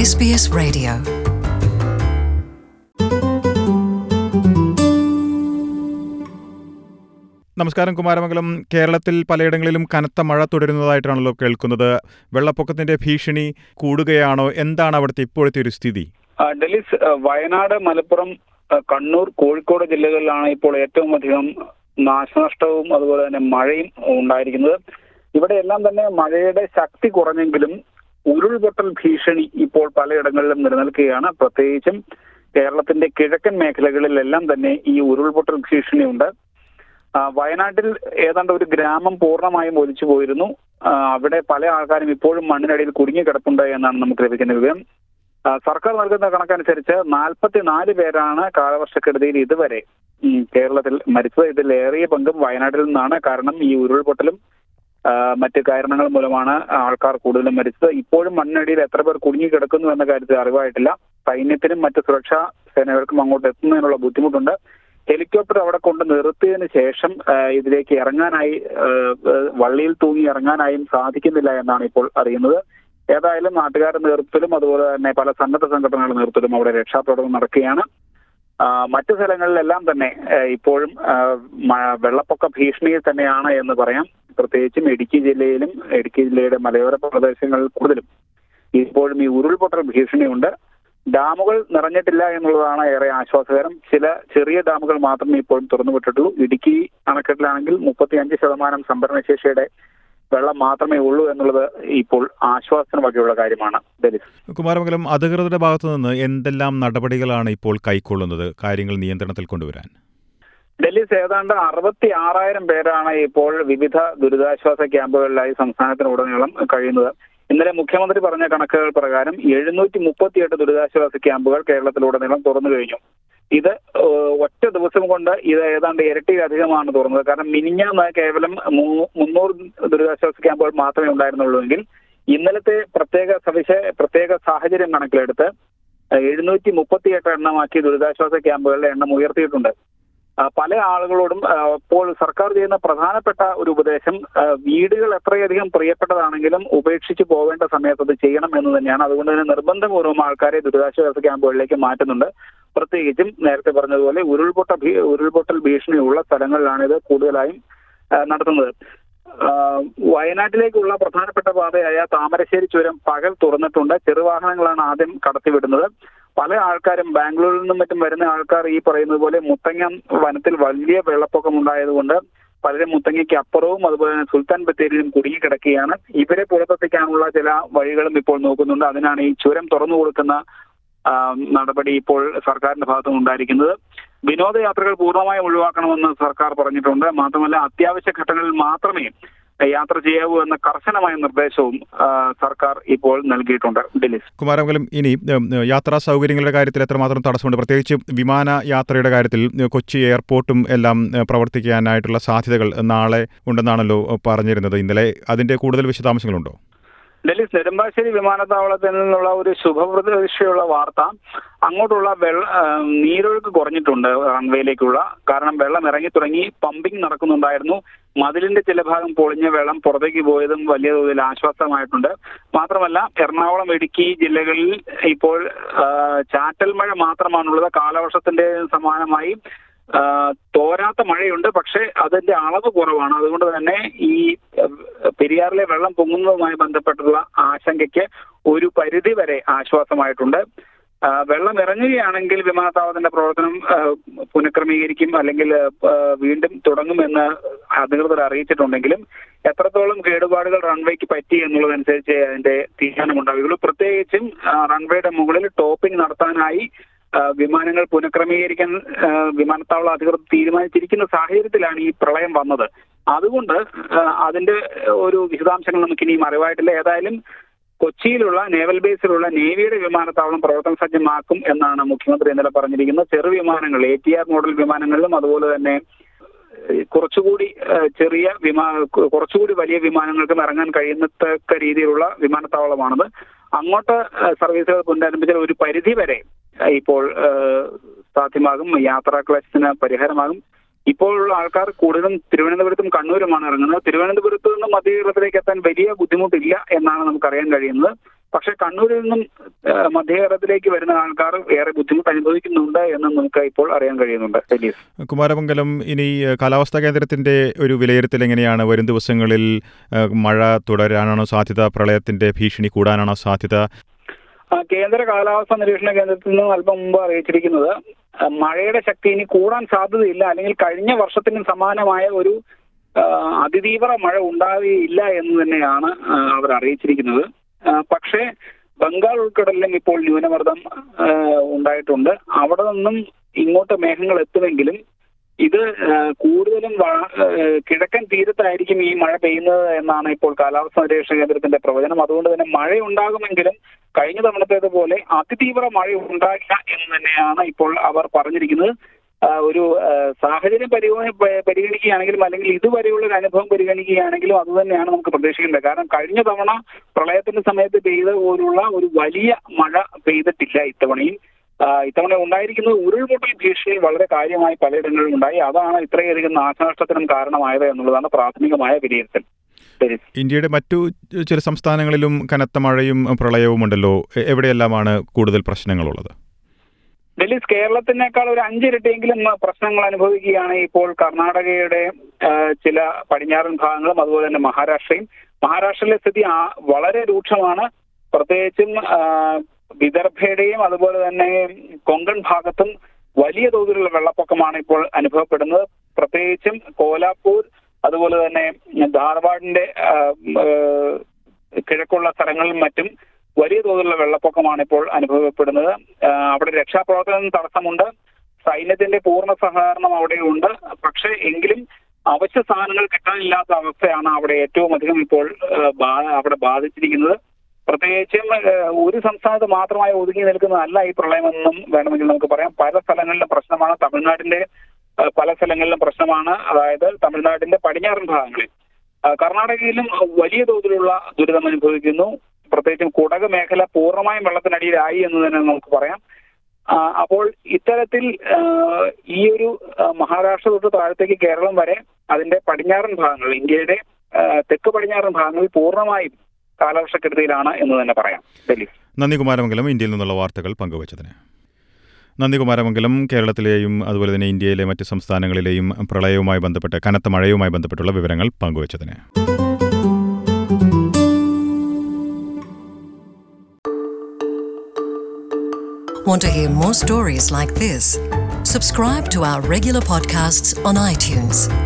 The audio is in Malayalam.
SBS Radio. നമസ്കാരം കുമാരമംഗലം കേരളത്തിൽ പലയിടങ്ങളിലും കനത്ത മഴ തുടരുന്നതായിട്ടാണല്ലോ കേൾക്കുന്നത് വെള്ളപ്പൊക്കത്തിന്റെ ഭീഷണി കൂടുകയാണോ എന്താണ് അവിടുത്തെ ഇപ്പോഴത്തെ ഒരു സ്ഥിതി ആ, ഡെലിസ് ആ, വയനാട് മലപ്പുറം ആ, കണ്ണൂർ കോഴിക്കോട് ജില്ലകളിലാണ് ഇപ്പോൾ ഏറ്റവും അധികം നാശനഷ്ടവും അതുപോലെ തന്നെ മഴയും ഉണ്ടായിരിക്കുന്നത് ഇവിടെ എല്ലാം തന്നെ മഴയുടെ ശക്തി കുറഞ്ഞെങ്കിലും ഉരുൾപൊട്ടൽ ഭീഷണി ഇപ്പോൾ പലയിടങ്ങളിലും നിലനിൽക്കുകയാണ് പ്രത്യേകിച്ചും കേരളത്തിന്റെ കിഴക്കൻ മേഖലകളിലെല്ലാം തന്നെ ഈ ഉരുൾപൊട്ടൽ ഭീഷണിയുണ്ട് ആ, വയനാട്ടിൽ ഏതാണ്ട് ഒരു ഗ്രാമം പൂർണ്ണമായും ഒലിച്ചു പോയിരുന്നു ആ, അവിടെ പല ആൾക്കാരും ഇപ്പോഴും മണ്ണിനടിയിൽ കുടുങ്ങി കിടപ്പുണ്ട് എന്നാണ് നമുക്ക് ലഭിക്കുന്ന വിവരം ആ, സർക്കാർ നൽകുന്ന കണക്കനുസരിച്ച് നാൽപ്പത്തിനാല് പേരാണ് കാലവർഷക്കെടുതിയിൽ ഇതുവരെ ഉം, കേരളത്തിൽ മരിച്ചത് ഇതിൽ ഏറിയ പങ്കും വയനാട്ടിൽ നിന്നാണ് കാരണം ഈ ഉരുൾപൊട്ടലും ആ, മറ്റ് കാരണങ്ങൾ മൂലമാണ് ആൾക്കാർ കൂടുതലും മരിച്ചത് ഇപ്പോഴും മണ്ണിനടിയിൽ എത്ര പേർ കുടുങ്ങി കിടക്കുന്നു എന്ന കാര്യത്തിൽ അറിവായിട്ടില്ല സൈന്യത്തിനും മറ്റ് സുരക്ഷാ സേനകൾക്കും അങ്ങോട്ട് എത്തുന്നതിനുള്ള ബുദ്ധിമുട്ടുണ്ട് ഹെലികോപ്റ്റർ അവിടെ കൊണ്ട് നിർത്തിയതിന് ശേഷം ആ, ഇതിലേക്ക് ഇറങ്ങാനായി ആ, ആ, വള്ളിയിൽ തൂങ്ങി ഇറങ്ങാനായും സാധിക്കുന്നില്ല എന്നാണ് ഇപ്പോൾ അറിയുന്നത് ഏതായാലും നാട്ടുകാരുടെ നേതൃത്വത്തിലും അതുപോലെ തന്നെ പല സന്നദ്ധ സംഘടനകളുടെ നേതൃത്വത്തിലും അവിടെ രക്ഷാപ്രവർത്തനം നടക്കുകയാണ് ആ, മറ്റു സ്ഥലങ്ങളിലെല്ലാം തന്നെ ആ, ഇപ്പോഴും ആ, മ- വെള്ളപ്പൊക്ക ഭീഷണിയിൽ തന്നെയാണ് എന്ന് പറയാം പ്രത്യേകിച്ചും ഇടുക്കി ജില്ലയിലും ഇടുക്കി ജില്ലയുടെ മലയോര പ്രദേശങ്ങളിൽ കൂടുതലും ഇപ്പോഴും ഈ ഉരുൾപൊട്ടൽ ഭീഷണിയുണ്ട് ഡാമുകൾ നിറഞ്ഞിട്ടില്ല എന്നുള്ളതാണ് ഏറെ ആശ്വാസകരം ചില ചെറിയ ഡാമുകൾ മാത്രമേ ഇപ്പോഴും തുറന്നുവിട്ടിട്ടുള്ളൂ ഇടുക്കി അണക്കെട്ടിലാണെങ്കിൽ മുപ്പത്തി അഞ്ച് ശതമാനം സംഭരണശേഷിയുടെ വെള്ളം മാത്രമേ ഉള്ളൂ എന്നുള്ളത് ഇപ്പോൾ ആശ്വാസത്തിന് വകയുള്ള കാര്യമാണ് ഡെലിസ് കുമാരമംഗലം അധികൃതരുടെ ഭാഗത്തു നിന്ന് എന്തെല്ലാം നടപടികളാണ് ഇപ്പോൾ കൈക്കൊള്ളുന്നത് കാര്യങ്ങൾ നിയന്ത്രണത്തിൽ കൊണ്ടുവരാൻ ഡൽഹിസ് ഏതാണ്ട് അറുപത്തി ആറായിരം പേരാണ് ഇപ്പോൾ വിവിധ ദുരിതാശ്വാസ ക്യാമ്പുകളിലായി സംസ്ഥാനത്തിനുടനീളം കഴിയുന്നത് ഇന്നലെ മുഖ്യമന്ത്രി പറഞ്ഞ കണക്കുകൾ പ്രകാരം എഴുന്നൂറ്റി മുപ്പത്തിയെട്ട് ദുരിതാശ്വാസ ക്യാമ്പുകൾ കേരളത്തിലുടനീളം തുറന്നു കഴിഞ്ഞു ഇത് ഏഹ്, ഒറ്റ ദിവസം കൊണ്ട് ഇത് ഏതാണ്ട് ഇരട്ടിയിലധികമാണ് തുറന്നത് കാരണം മിനിഞ്ഞാന്ന് കേവലം മൂ- മുന്നൂറ് ദുരിതാശ്വാസ ക്യാമ്പുകൾ മാത്രമേ ഉണ്ടായിരുന്നുള്ളൂ എങ്കിൽ ഇന്നലത്തെ പ്രത്യേക സവിശ പ്രത്യേക സാഹചര്യം കണക്കിലെടുത്ത് എഴുന്നൂറ്റി മുപ്പത്തിയെട്ട് എണ്ണമാക്കി ദുരിതാശ്വാസ ക്യാമ്പുകളുടെ എണ്ണം ഉയർത്തിയിട്ടുണ്ട് ആ, പല ആളുകളോടും ആ, ഇപ്പോൾ സർക്കാർ ചെയ്യുന്ന പ്രധാനപ്പെട്ട ഒരു ഉപദേശം ആ, വീടുകൾ എത്രയധികം പ്രിയപ്പെട്ടതാണെങ്കിലും ഉപേക്ഷിച്ച് പോവേണ്ട സമയത്ത് അത് ചെയ്യണം എന്ന് തന്നെയാണ് അതുകൊണ്ട് തന്നെ നിർബന്ധപൂർവ്വം ആൾക്കാരെ ദുരിതാശ്വാസ ക്യാമ്പുകളിലേക്ക് മാറ്റുന്നുണ്ട് പ്രത്യേകിച്ചും നേരത്തെ പറഞ്ഞതുപോലെ ഉരുൾപൊട്ട ഭീ- ഉരുൾപൊട്ടൽ ഭീഷണിയുള്ള സ്ഥലങ്ങളിലാണ് ഇത് കൂടുതലായും ആ, നടത്തുന്നത് ആ, വയനാട്ടിലേക്കുള്ള പ്രധാനപ്പെട്ട പാതയായ താമരശ്ശേരി ചുരം പകൽ തുറന്നിട്ടുണ്ട് ചെറുവാഹനങ്ങളാണ് ആദ്യം കടത്തിവിടുന്നത് പല ആൾക്കാരും ബാംഗ്ലൂരിൽ നിന്നും മറ്റും വരുന്ന ആൾക്കാർ ഈ പറയുന്നത് പോലെ മുത്തങ്ങ വനത്തിൽ വലിയ വെള്ളപ്പൊക്കം ഉണ്ടായതുകൊണ്ട് പലരും മുത്തങ്ങയ്ക്ക് അപ്പുറവും അതുപോലെ തന്നെ സുൽത്താൻ ബത്തേരിയിലും കുടുങ്ങി കിടക്കുകയാണ് ഇവരെ പുറത്തെത്തിക്കാനുള്ള ചില വഴികളും ഇപ്പോൾ നോക്കുന്നുണ്ട് അതിനാണ് ഈ ചുരം തുറന്നു കൊടുക്കുന്ന ആ, നടപടി ഇപ്പോൾ സർക്കാരിന്റെ ഭാഗത്തുനിന്ന് ഉണ്ടായിരിക്കുന്നത് വിനോദയാത്രകൾ പൂർണ്ണമായും ഒഴിവാക്കണമെന്ന് സർക്കാർ പറഞ്ഞിട്ടുണ്ട് മാത്രമല്ല അത്യാവശ്യ ഘട്ടങ്ങളിൽ മാത്രമേ യാത്ര ചെയ്യാവൂ എന്ന കർശനമായ നിർദ്ദേശവും ആ, സർക്കാർ ഇപ്പോൾ നൽകിയിട്ടുണ്ട് ഡെലിസ് കുമാരമംഗലം ഇനി ഉം, യാത്രാ സൗകര്യങ്ങളുടെ കാര്യത്തിൽ എത്രമാത്രം തടസ്സമുണ്ട് പ്രത്യേകിച്ച് വിമാന യാത്രയുടെ കാര്യത്തിൽ ഉം, കൊച്ചി എയർപോർട്ടും എല്ലാം ഉം, പ്രവർത്തിക്കാനായിട്ടുള്ള സാധ്യതകൾ നാളെ ഉണ്ടെന്നാണല്ലോ പറഞ്ഞിരുന്നത് ഇന്നലെ അതിന്റെ കൂടുതൽ വിശദാംശങ്ങളുണ്ടോ ഡൽഹി നെടുമ്പാശ്ശേരി വിമാനത്താവളത്തിൽ നിന്നുള്ള ഒരു ശുഭപ്രതീക്ഷയുള്ള വാർത്ത അങ്ങോട്ടുള്ള വെള്ള ആ, നീരൊഴുക്ക് കുറഞ്ഞിട്ടുണ്ട് റൺവേയിലേക്കുള്ള കാരണം വെള്ളം ഇറങ്ങി തുടങ്ങി പമ്പിംഗ് നടക്കുന്നുണ്ടായിരുന്നു മതിലിന്റെ ചില ഭാഗം പൊളിഞ്ഞ വെള്ളം പുറത്തേക്ക് പോയതും വലിയ തോതിൽ ആശ്വാസമായിട്ടുണ്ട് മാത്രമല്ല എറണാകുളം ഇടുക്കി ജില്ലകളിൽ ഇപ്പോൾ ആ, ചാറ്റൽ മഴ മാത്രമാണുള്ളത് കാലവർഷത്തിന്റെ സമാനമായി ആ, തോരാത്ത മഴയുണ്ട് പക്ഷേ അതിന്റെ അളവ് കുറവാണ് അതുകൊണ്ട് തന്നെ ഈ ഏഹ്, പെരിയാറിലെ വെള്ളം പൊങ്ങുന്നതുമായി ബന്ധപ്പെട്ടുള്ള ആശങ്കയ്ക്ക് ഒരു പരിധി വരെ ആശ്വാസമായിട്ടുണ്ട് ആ, വെള്ളം ഇറങ്ങുകയാണെങ്കിൽ വിമാനത്താവളത്തിന്റെ പ്രവർത്തനം ആ, പുനഃക്രമീകരിക്കും അല്ലെങ്കിൽ ആ, വീണ്ടും തുടങ്ങുമെന്ന് അധികൃതർ അറിയിച്ചിട്ടുണ്ടെങ്കിലും എത്രത്തോളം കേടുപാടുകൾ റൺവേക്ക് പറ്റി എന്നുള്ളതനുസരിച്ച് അതിന്റെ തീരുമാനമുണ്ടാവുകയുള്ളൂ പ്രത്യേകിച്ചും ആ, റൺവേയുടെ മുകളിൽ ടോപ്പിംഗ് നടത്താനായി ആ, വിമാനങ്ങൾ പുനഃക്രമീകരിക്കാൻ ആ, വിമാനത്താവള അധികൃതർ തീരുമാനിച്ചിരിക്കുന്ന സാഹചര്യത്തിലാണ് ഈ പ്രളയം വന്നത് അതുകൊണ്ട് ആ, അതിന്റെ ഒരു വിശദാംശങ്ങൾ നമുക്ക് ഇനിയും അറിവായിട്ടില്ല ഏതായാലും കൊച്ചിയിലുള്ള നേവൽ ബേസിലുള്ള നേവിയുടെ വിമാനത്താവളം പ്രവർത്തന സജ്ജമാക്കും എന്നാണ് മുഖ്യമന്ത്രി ഇന്നലെ പറഞ്ഞിരിക്കുന്നത് ചെറു വിമാനങ്ങൾ എ ടി ആർ മോഡൽ വിമാനങ്ങളിലും അതുപോലെ തന്നെ ഏഹ്, കുറച്ചുകൂടി ഏഹ്, ചെറിയ വിമാ കു- കുറച്ചുകൂടി വലിയ വിമാനങ്ങൾക്കും ഇറങ്ങാൻ കഴിയുന്നത്തക്ക രീതിയിലുള്ള വിമാനത്താവളമാണത് അങ്ങോട്ട് ഏഹ്, സർവീസുകൾ പുനരാരംഭിച്ചാൽ ഒരു പരിധി വരെ ഏഹ്, ഇപ്പോൾ ഏഹ്, സാധ്യമാകും യാത്രാ ക്ലേശത്തിന് പരിഹാരമാകും ഇപ്പോഴുള്ള ആൾക്കാർ കൂടുതലും തിരുവനന്തപുരത്തും കണ്ണൂരുമാണ് ഇറങ്ങുന്നത് തിരുവനന്തപുരത്ത് നിന്ന് മധ്യ കേരളത്തിലേക്ക് എത്താൻ വലിയ ബുദ്ധിമുട്ടില്ല എന്നാണ് നമുക്കറിയാൻ കഴിയുന്നത് പക്ഷെ കണ്ണൂരിൽ നിന്നും ഏഹ്, മധ്യ കേരളത്തിലേക്ക് വരുന്ന ആൾക്കാർ ഏറെ ബുദ്ധിമുട്ട് അനുഭവിക്കുന്നുണ്ട് എന്ന് നമുക്ക് ഇപ്പോൾ അറിയാൻ കഴിയുന്നുണ്ട് ഡൽഹീസ് കുമാരമംഗലം ഇനി ഏഹ്, കാലാവസ്ഥാ കേന്ദ്രത്തിന്റെ ഒരു വിലയിരുത്തൽ എങ്ങനെയാണ് വരും ദിവസങ്ങളിൽ ഏഹ്, മഴ തുടരാനാണോ സാധ്യത പ്രളയത്തിന്റെ ഭീഷണി കൂടാനാണോ സാധ്യത ആ, കേന്ദ്ര കാലാവസ്ഥാ നിരീക്ഷണ കേന്ദ്രത്തിൽ നിന്നും അല്പം മുമ്പ് അറിയിച്ചിരിക്കുന്നത് ആ, മഴയുടെ ശക്തി ഇനി കൂടാൻ സാധ്യതയില്ല അല്ലെങ്കിൽ കഴിഞ്ഞ വർഷത്തിന് സമാനമായ ഒരു ആ, അതിതീവ്ര മഴ ഉണ്ടാവുകയില്ല എന്ന് തന്നെയാണ് ആ, അവർ അറിയിച്ചിരിക്കുന്നത് ആ, പക്ഷേ ബംഗാൾ ഉൾക്കടലിലും ഇപ്പോൾ ന്യൂനമർദ്ദം ആ, ഉണ്ടായിട്ടുണ്ട് അവിടെ നിന്നും ഇങ്ങോട്ട് മേഘങ്ങൾ എത്തുമെങ്കിലും ഇത് ആ, കൂടുതലും വ- ആ, കിഴക്കൻ തീരത്തായിരിക്കും ഈ മഴ പെയ്യുന്നത് എന്നാണ് ഇപ്പോൾ കാലാവസ്ഥാ നിരീക്ഷണ കേന്ദ്രത്തിന്റെ പ്രവചനം അതുകൊണ്ട് തന്നെ മഴ ഉണ്ടാകുമെങ്കിലും കഴിഞ്ഞ തവണത്തേതുപോലെ അതിതീവ്ര മഴ ഉണ്ടാകില്ല എന്ന് തന്നെയാണ് ഇപ്പോൾ അവർ പറഞ്ഞിരിക്കുന്നത് ആ, ഒരു ആ, സാഹചര്യം പരിഗണി പ- പരിഗണിക്കുകയാണെങ്കിലും അല്ലെങ്കിൽ ഇതുവരെയുള്ള ഒരു അനുഭവം പരിഗണിക്കുകയാണെങ്കിലും അത് തന്നെയാണ് നമുക്ക് പ്രതീക്ഷിക്കേണ്ടത് കാരണം കഴിഞ്ഞ തവണ പ്രളയത്തിന്റെ സമയത്ത് പെയ്ത പോലുള്ള ഒരു വലിയ മഴ പെയ്തിട്ടില്ല ഇത്തവണയും ആ, ഇത്തവണ ഉണ്ടായിരിക്കുന്നത് ഉരുൾപൊട്ടൽ ഭീഷണി വളരെ കാര്യമായി പലയിടങ്ങളിലും ഉണ്ടായി അതാണ് ഇത്രയധികം നാശനഷ്ടത്തിനും കാരണമായത് എന്നുള്ളതാണ് പ്രാഥമികമായ വിലയിരുത്തൽ ശരി ഇന്ത്യയുടെ മറ്റു ചില സംസ്ഥാനങ്ങളിലും കനത്ത മഴയും പ്രളയവും ഉണ്ടല്ലോ എ- എവിടെയെല്ലാമാണ് കൂടുതൽ പ്രശ്നങ്ങളുള്ളത് ഡൽഹി കേരളത്തിനേക്കാൾ ഒരു അഞ്ചിരട്ടിയെങ്കിലും പ്രശ്നങ്ങൾ അനുഭവിക്കുകയാണ് ഇപ്പോൾ കർണാടകയുടെ ആ, ചില പടിഞ്ഞാറൻ ഭാഗങ്ങളും അതുപോലെ തന്നെ മഹാരാഷ്ട്രയും മഹാരാഷ്ട്രയിലെ സ്ഥിതി ആ- വളരെ രൂക്ഷമാണ് പ്രത്യേകിച്ചും ആ, വിദർഭയുടെയും അതുപോലെ തന്നെ കൊങ്കൺ ഭാഗത്തും വലിയ തോതിലുള്ള വെള്ളപ്പൊക്കമാണ് ഇപ്പോൾ അനുഭവപ്പെടുന്നത് പ്രത്യേകിച്ചും കോലാപ്പൂർ അതുപോലെ തന്നെ ധാർവാഡിന്റെ ആ, ആ, കിഴക്കുള്ള സ്ഥലങ്ങളിലും മറ്റും വലിയ തോതിലുള്ള വെള്ളപ്പൊക്കമാണ് ഇപ്പോൾ അനുഭവപ്പെടുന്നത് ആ, അവിടെ രക്ഷാപ്രവർത്തനം തടസ്സമുണ്ട് സൈന്യത്തിന്റെ പൂർണ്ണ സഹകരണം അവിടെയുണ്ട് പക്ഷേ എങ്കിലും അവശ്യ സാധനങ്ങൾ കിട്ടാനില്ലാത്ത അവസ്ഥയാണ് അവിടെ ഏറ്റവും അധികം ഇപ്പോൾ ആ, ബാ- അവിടെ ബാധിച്ചിരിക്കുന്നത് പ്രത്യേകിച്ചും ആ, ഒരു സംസ്ഥാനത്ത് മാത്രമായി ഒതുങ്ങി നിൽക്കുന്നതല്ല ഈ പ്രളയമെന്നും വേണമെങ്കിൽ നമുക്ക് പറയാം പല സ്ഥലങ്ങളിലും പ്രശ്നമാണ് തമിഴ്നാടിന്റെ ആ, പല സ്ഥലങ്ങളിലും പ്രശ്നമാണ് അതായത് തമിഴ്നാടിന്റെ പടിഞ്ഞാറൻ ഭാഗങ്ങളിൽ ആ, കർണാടകയിലും വലിയ തോതിലുള്ള ദുരിതം അനുഭവിക്കുന്നു പ്രത്യേകിച്ചും കുടക് മേഖല പൂർണ്ണമായും വെള്ളത്തിനടിയിലായി എന്ന് തന്നെ നമുക്ക് പറയാം ആ, അപ്പോൾ ഇത്തരത്തിൽ ആ, ഈ ഒരു ആ, മഹാരാഷ്ട്ര തൊട്ട് താഴത്തേക്ക് കേരളം വരെ അതിന്റെ പടിഞ്ഞാറൻ ഭാഗങ്ങൾ ഇന്ത്യയുടെ ആ, തെക്ക് പടിഞ്ഞാറൻ ഭാഗങ്ങളിൽ പൂർണ്ണമായും കാലവർഷക്കെടുതിയിലാണ് എന്ന് തന്നെ പറയാം ഡൽഹി നന്ദി കുമാരമംഗലം ഇന്ത്യയിൽ നിന്നുള്ള വാർത്തകൾ പങ്കുവച്ചതിന് നന്ദി കുമാരമംഗലം കേരളത്തിലെയും അതുപോലെ തന്നെ ഇന്ത്യയിലെ മറ്റ് സംസ്ഥാനങ്ങളിലെയും പ്രളയവുമായി ബന്ധപ്പെട്ട് കനത്ത മഴയുമായി ബന്ധപ്പെട്ടുള്ള വിവരങ്ങൾ പങ്കുവച്ചതിന് Want to hear more stories like this? Subscribe to our regular podcasts on iTunes.